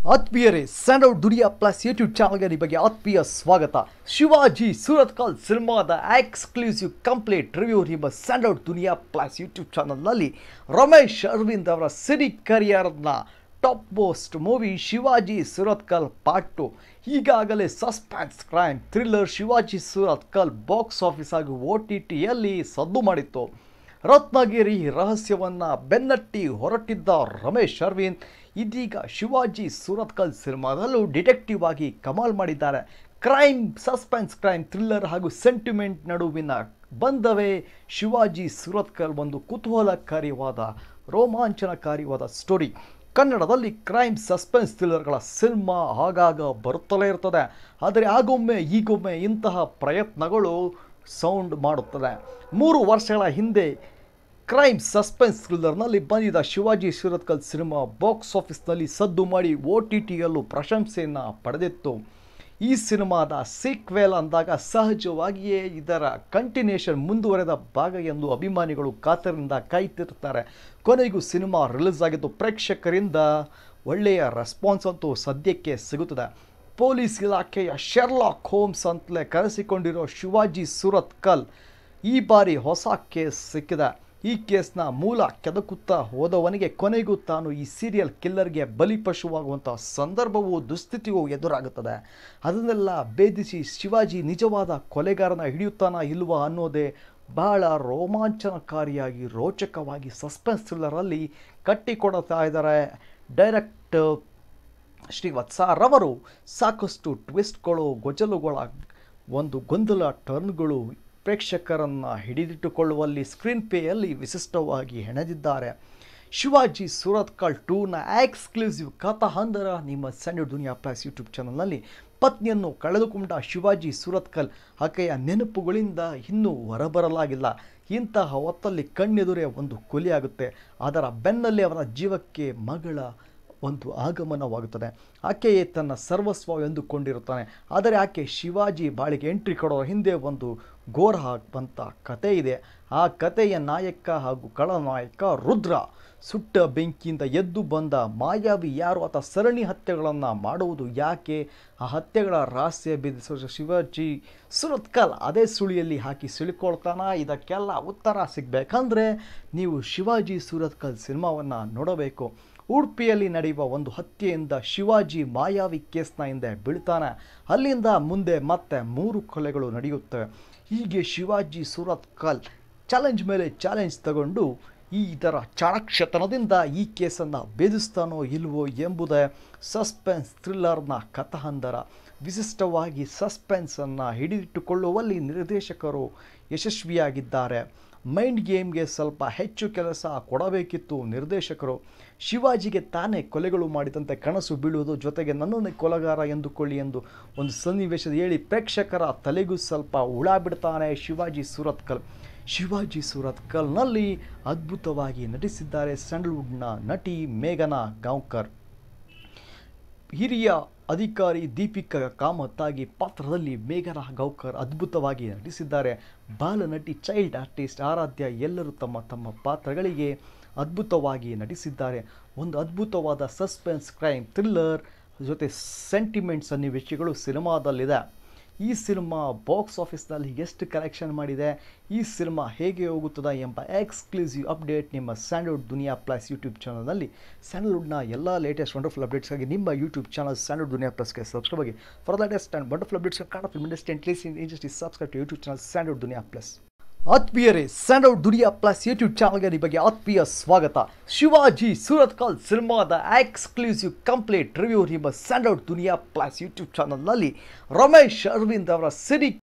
ಆತ್ಮೀಯರೇ ಸ್ಯಾಂಡೌಟ್ ದುನಿಯಾ Plus YouTube ಚಾನಲ್ಗೆ ನಿಮಗೆ ಆತ್ಮೀಯ ಸ್ವಾಗತ ಶಿವಾಜಿ ಸೂರತ್ಕಲ್ ಸಿನಿಮಾದ ಎಕ್ಸ್ಕ್ಲೂಸಿವ್ ಕಂಪ್ಲೀಟ್ ರಿವ್ಯೂ ನಿಮ್ಮ ಸ್ಯಾಂಡೌಟ್ ದುನಿಯಾ ಪ್ಲಸ್ ಯೂಟ್ಯೂಬ್ ಚಾನಲ್ನಲ್ಲಿ ರಮೇಶ್ ಅರವಿಂದ್ ಅವರ ಸಿರಿ ಕರಿಯರ್ನ top most movie Shivaji Surathkal part two ಈಗಾಗಲೇ suspense crime thriller Shivaji Surathkal box office ಹಾಗೂ ಒ ಟಿ ಟಿಯಲ್ಲಿ ಸದ್ದು ಮಾಡಿತ್ತು ರತ್ನಗಿರಿ ರಹಸ್ಯವನ್ನ ಬೆನ್ನಟ್ಟಿ ಹೊರಟಿದ್ದ ರಮೇಶ್ ಅರವಿಂದ್ ಇದೀಗ ಶಿವಾಜಿ ಸೂರತ್ಕಲ್ ಸಿನಿಮಾದಲ್ಲೂ ಡಿಟೆಕ್ಟಿವ್ ಆಗಿ ಕಮಾಲ್ ಮಾಡಿದ್ದಾರೆ ಕ್ರೈಮ್ ಸಸ್ಪೆನ್ಸ್ ಕ್ರೈಮ್ ಥ್ರಿಲ್ಲರ್ ಹಾಗೂ ಸೆಂಟಿಮೆಂಟ್ ನಡುವಿನ ಬಂಧವೇ ಶಿವಾಜಿ ಸೂರತ್ಕಲ್ ಒಂದು ಕುತೂಹಲಕಾರಿಯಾದ ರೋಮಾಂಚನಕಾರಿಯಾದ ಸ್ಟೋರಿ ಕನ್ನಡದಲ್ಲಿ ಕ್ರೈಮ್ ಸಸ್ಪೆನ್ಸ್ ಥ್ರಿಲ್ಲರ್ಗಳ ಸಿನಿಮಾ ಆಗಾಗ ಬರುತ್ತಲೇ ಇರ್ತದೆ ಆದರೆ ಆಗೊಮ್ಮೆ ಈಗೊಮ್ಮೆ ಇಂತಹ ಪ್ರಯತ್ನಗಳು ಸೌಂಡ್ ಮಾಡುತ್ತದೆ ಮೂರು ವರ್ಷಗಳ ಹಿಂದೆ ಕ್ರೈಮ್ ಸಸ್ಪೆನ್ಸ್ ಥ್ರಿಲ್ಲರ್ನಲ್ಲಿ ಬಂದಿದ್ದ ಶಿವಾಜಿ ಶಿರತ್ಕಲ್ ಸಿನಿಮಾ ಬಾಕ್ಸ್ ಆಫೀಸ್ನಲ್ಲಿ ಸದ್ದು ಮಾಡಿ ಒ ಟಿ ಟಿಯಲ್ಲೂ ಪ್ರಶಂಸೆಯನ್ನು ಪಡೆದಿತ್ತು ಈ ಸಿನಿಮಾದ ಸೀಕ್ವೆಲ್ ಅಂದಾಗ ಸಹಜವಾಗಿಯೇ ಇದರ ಕಂಟಿನ್ಯೂಷನ್ ಮುಂದುವರೆದ ಭಾಗ ಎಂದು ಅಭಿಮಾನಿಗಳು ಕಾತರದಿಂದ ಕಾಯ್ತಿರ್ತಾರೆ ಕೊನೆಗೂ ಸಿನಿಮಾ ರಿಲೀಸ್ ಆಗಿದ್ದು ಪ್ರೇಕ್ಷಕರಿಂದ ಒಳ್ಳೆಯ ರೆಸ್ಪಾನ್ಸ್ ಅಂತೂ ಸದ್ಯಕ್ಕೆ ಸಿಗುತ್ತದೆ ಪೊಲೀಸ್ ಇಲಾಖೆಯ ಶೆರ್ಲಾಕ್ ಹೋಮ್ಸ್ ಅಂತಲೇ ಕರೆಸಿಕೊಂಡಿರೋ ಶಿವಾಜಿ ಸುರತ್ಕಲ್ ಈ ಬಾರಿ ಹೊಸ ಕೇಸ್ ಸಿಕ್ಕಿದೆ ಈ ಕೇಸ್ನ ಮೂಲ ಕೆದಕುತ್ತಾ ಹೋದವನಿಗೆ ಕೊನೆಗೂ ತಾನು ಈ ಸೀರಿಯಲ್ ಕಿಲ್ಲರ್ಗೆ ಬಲಿಪಶುವಾಗುವಂಥ ಸಂದರ್ಭವೂ ದುಸ್ಥಿತಿಯೂ ಎದುರಾಗುತ್ತದೆ ಅದನ್ನೆಲ್ಲ ಭೇದಿಸಿ ಶಿವಾಜಿ ನಿಜವಾದ ಕೊಲೆಗಾರನ ಹಿಡಿಯುತ್ತಾನ ಇಲ್ವಾ ಅನ್ನೋದೇ ಬಹಳ ರೋಮಾಂಚನಕಾರಿಯಾಗಿ ರೋಚಕವಾಗಿ ಸಸ್ಪೆನ್ಸ್ ಥ್ರಿಲ್ಲರಲ್ಲಿ ಕಟ್ಟಿಕೊಡುತ್ತಾ ಇದ್ದಾರೆ ಡೈರೆಕ್ಟ್ ಶ್ರೀವತ್ಸರವರು ಸಾಕಷ್ಟು ಟ್ವಿಸ್ಟ್ಗಳು ಗೊಜಲುಗಳ ಒಂದು ಗೊಂದಲ ಟರ್ನ್ಗಳು ಪ್ರೇಕ್ಷಕರನ್ನು ಹಿಡಿದಿಟ್ಟುಕೊಳ್ಳುವಲ್ಲಿ ಸ್ಕ್ರೀನ್ ಪೇಯಲ್ಲಿ ವಿಶಿಷ್ಟವಾಗಿ ಹೆಣೆದಿದ್ದಾರೆ ಶಿವಾಜಿ ಸೂರತ್ಕಲ್ ಟೂನ ಎಕ್ಸ್ಕ್ಲೂಸಿವ್ ಕಥಾಹಂದರ ನಿಮ್ಮ ಸ್ಯಾಂಡರ್ಡ್ ದುನಿಯಾ ಪ್ಲಸ್ ಯೂಟ್ಯೂಬ್ ಚಾನಲ್ನಲ್ಲಿ ಪತ್ನಿಯನ್ನು ಕಳೆದುಕೊಂಡ ಶಿವಾಜಿ ಸೂರತ್ಕಲ್ ಆಕೆಯ ನೆನಪುಗಳಿಂದ ಇನ್ನೂ ಹೊರಬರಲಾಗಿಲ್ಲ ಇಂತಹ ಹೊತ್ತಲ್ಲಿ ಕಣ್ಣೆದುರೇ ಒಂದು ಕೊಲೆಯಾಗುತ್ತೆ ಅದರ ಬೆನ್ನಲ್ಲಿ ಅವನ ಜೀವಕ್ಕೆ ಮಗಳ ಒಂದು ಆಗಮನವಾಗುತ್ತದೆ ಆಕೆಯೇ ತನ್ನ ಸರ್ವಸ್ವ ಎಂದುಕೊಂಡಿರುತ್ತಾನೆ ಆದರೆ ಆಕೆ ಶಿವಾಜಿ ಬಾಳಿಗೆ ಎಂಟ್ರಿ ಕೊಡೋ ಹಿಂದೆ ಒಂದು ಘೋರ ಬಂತ ಕತೆ ಇದೆ ಆ ಕಥೆಯ ನಾಯಕ ಹಾಗೂ ಖಳನಾಯಕ ರುದ್ರ ಸುಟ್ಟ ಬೆಂಕಿಯಿಂದ ಎದ್ದು ಬಂದ ಮಾಯಾವಿ ಯಾರು ಆತ ಸರಣಿ ಹತ್ಯೆಗಳನ್ನು ಮಾಡುವುದು ಯಾಕೆ ಆ ಹತ್ಯೆಗಳ ರಹಸ್ಯ ಭೇದಿಸುವ ಶಿವಾಜಿ ಸುರತ್ಕಲ್ ಅದೇ ಸುಳಿಯಲ್ಲಿ ಹಾಕಿ ಸಿಳ್ಕೊಳ್ತಾನ ಇದಕ್ಕೆಲ್ಲ ಉತ್ತರ ಸಿಗಬೇಕಂದ್ರೆ ನೀವು ಶಿವಾಜಿ ಸುರತ್ಕಲ್ ಸಿನಿಮಾವನ್ನು ನೋಡಬೇಕು ಉಡುಪಿಯಲ್ಲಿ ನಡೆಯುವ ಒಂದು ಹತ್ಯೆಯಿಂದ ಶಿವಾಜಿ ಮಾಯಾವಿ ಕೇಸ್ನ ಹಿಂದೆ ಬೀಳ್ತಾನೆ ಅಲ್ಲಿಂದ ಮುಂದೆ ಮತ್ತೆ ಮೂರು ಕೊಲೆಗಳು ನಡೆಯುತ್ತವೆ ಹೀಗೆ ಶಿವಾಜಿ ಸೂರತ್ಕಲ್ ಚಾಲೆಂಜ್ ಮೇಲೆ ಚಾಲೆಂಜ್ ತಗೊಂಡು ಈ ಇದರ ಚಾಣಕ್ಷತನದಿಂದ ಈ ಕೇಸನ್ನು ಭೇದಿಸ್ತಾನೋ ಇಲ್ವೋ ಎಂಬುದೇ ಸಸ್ಪೆನ್ಸ್ ಥ್ರಿಲ್ಲರ್ನ ಕಥಾಹಂದರ ವಿಶಿಷ್ಟವಾಗಿ ಸಸ್ಪೆನ್ಸನ್ನು ಹಿಡಿದಿಟ್ಟುಕೊಳ್ಳುವಲ್ಲಿ ನಿರ್ದೇಶಕರು ಯಶಸ್ವಿಯಾಗಿದ್ದಾರೆ ಮೈಂಡ್ ಗೇಮ್ಗೆ ಸ್ವಲ್ಪ ಹೆಚ್ಚು ಕೆಲಸ ಕೊಡಬೇಕಿತ್ತು ನಿರ್ದೇಶಕರು ಶಿವಾಜಿಗೆ ತಾನೇ ಕೊಲೆಗಳು ಮಾಡಿದಂತೆ ಕನಸು ಬೀಳುವುದು ಜೊತೆಗೆ ನನ್ನನ್ನೇ ಕೊಲೆಗಾರ ಎಂದುಕೊಳ್ಳಿ ಎಂದು ಒಂದು ಸನ್ನಿವೇಶದ ಹೇಳಿ ಪ್ರೇಕ್ಷಕರ ತಲೆಗೂ ಸ್ವಲ್ಪ ಹುಳ ಬಿಡ್ತಾನೆ ಶಿವಾಜಿ ಸೂರತ್ಕಲ್ ಶಿವಾಜಿ ಸೂರತ್ಕಲ್ನಲ್ಲಿ ಅದ್ಭುತವಾಗಿ ನಟಿಸಿದ್ದಾರೆ ಸ್ಯಾಂಡಲ್ವುಡ್ನ ನಟಿ ಮೇಘನಾ ಗಾಂವ್ಕರ್ ಹಿರಿಯ ಅಧಿಕಾರಿ ದೀಪಿಕಾ ಕಾಮತ್ತಾಗಿ ಪಾತ್ರದಲ್ಲಿ ಮೇಘನಾ ಗೌಕರ್ ಅದ್ಭುತವಾಗಿ ನಟಿಸಿದ್ದಾರೆ ಬಾಲನಟಿ ಚೈಲ್ಡ್ ಆರ್ಟಿಸ್ಟ್ ಆರಾಧ್ಯ ಎಲ್ಲರೂ ತಮ್ಮ ತಮ್ಮ ಪಾತ್ರಗಳಿಗೆ ಅದ್ಭುತವಾಗಿ ನಟಿಸಿದ್ದಾರೆ ಒಂದು ಅದ್ಭುತವಾದ ಸಸ್ಪೆನ್ಸ್ ಕ್ರೈಮ್ ಥ್ರಿಲ್ಲರ್ ಜೊತೆ ಸೆಂಟಿಮೆಂಟ್ ಸನ್ನಿವೇಶಗಳು ಸಿನಿಮಾದಲ್ಲಿದೆ ಈ ಸಿನಿಮಾ ಬಾಕ್ಸ್ ಆಫೀಸ್ನಲ್ಲಿ ಎಷ್ಟು ಕಲೆಕ್ಷನ್ ಮಾಡಿದೆ ಈ ಸಿನಿಮಾ ಹೇಗೆ ಹೋಗುತ್ತದೆ ಎಂಬ ಎಕ್ಸ್ಕ್ಲೂಸಿವ್ ಅಪ್ಡೇಟ್ ನಿಮ್ಮ ಸ್ಯಾಂಡಲ್ವುಡ್ ದುನಿಯಾ ಪ್ಲಸ್ ಯೂಟ್ಯೂಬ್ ಚಾನಲ್ನಲ್ಲಿ ಸ್ಯಾಂಡಲ್ವುಡ್ನ ಎಲ್ಲ ಲೇಟೆಸ್ಟ್ ವಂಡರ್ಫುಲ್ ಅಪ್ಡೇಟ್ಸ್ಗಾಗಿ ನಿಮ್ಮ ಯೂಟ್ಯೂಬ್ ಚಾನಲ್ ಸ್ಯಾಂಡಲ್ವುಡ್ ದುನಿಯಾ ಪ್ಲಸ್ಗೆ ಸಬ್ಸ್ಕ್ರೈಬ್ ಆಗಿ for latest and wonderful updates Kannada film industry and please industry subscribe to YouTube channel Sandalwood Duniya Plus ಆತ್ಮೀಯರೇ ಸ್ಯಾಂಡೌಟ್ ದುನಿಯಾ ಪ್ಲಸ್ ಯೂಟ್ಯೂಬ್ ಚಾನಲ್ಗೆ ನಿಮಗೆ ಆತ್ಮೀಯ ಸ್ವಾಗತ ಶಿವಾಜಿ ಸೂರತ್ಕಲ್ ಸಿನಿಮಾದ ಎಕ್ಸ್ಕ್ಲೂಸಿವ್ ಕಂಪ್ಲೀಟ್ ರಿವ್ಯೂ ನಿಮ್ಮ ಸ್ಯಾಂಡೌಟ್ ದುನಿಯಾ ಪ್ಲಸ್ ಯೂಟ್ಯೂಬ್ ಚಾನಲ್ನಲ್ಲಿ ರಮೇಶ್ ಅರವಿಂದ್ ಅವರ ಸಿರಿ